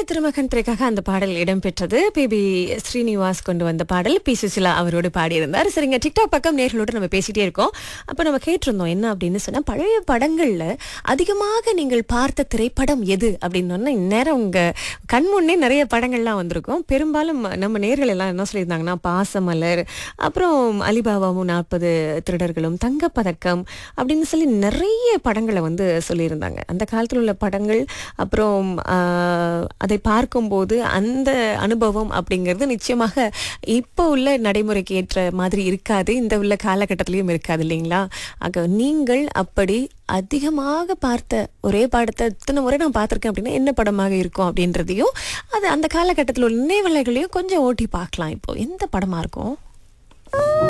திருமகன் திரைக்காக அந்த பாடல் இடம்பெற்றது பி பி ஸ்ரீனிவாஸ் கொண்டு வந்த பாடல் பி சுசிலா அவரோடு பாடியிருந்தார் சரிங்க டிக்டாக் பக்கம் நேர்களோடு நம்ம பேசிட்டே இருக்கோம் அப்போ நம்ம கேட்டிருந்தோம் என்ன அப்படின்னு சொன்னா பழைய படங்கள்ல அதிகமாக நீங்கள் பார்த்த திரைப்படம் எது அப்படின்னு சொன்னா இந்நேரம் உங்க கண் முன்னே நிறைய படங்கள்லாம் வந்திருக்கும் பெரும்பாலும் நம்ம நேர்கள் எல்லாம் என்ன சொல்லியிருந்தாங்கன்னா பாசமலர் அப்புறம் அலிபாபாவும் நாற்பது திருடர்களும் தங்கப்பதக்கம் அப்படின்னு சொல்லி நிறைய படங்களை வந்து சொல்லியிருந்தாங்க அந்த காலத்தில் உள்ள படங்கள் அப்புறம் ஆஹ், அதை பார்க்கும்போது அந்த அனுபவம் அப்படிங்கிறது நிச்சயமாக இப்போ உள்ள நடைமுறைக்கு ஏற்ற மாதிரி இருக்காது இந்த உள்ள காலகட்டத்திலையும் இருக்காது இல்லைங்களா ஆக நீங்கள் அப்படி அதிகமாக பார்த்த ஒரே படத்தை இத்தனை முறை நான் பார்த்துருக்கேன் அப்படின்னா என்ன படமாக இருக்கும் அப்படின்றதையும் அது அந்த காலகட்டத்தில் உள்ள நினைவலைகளையும் கொஞ்சம் ஓட்டி பார்க்கலாம் இப்போ எந்த படமா இருக்கும்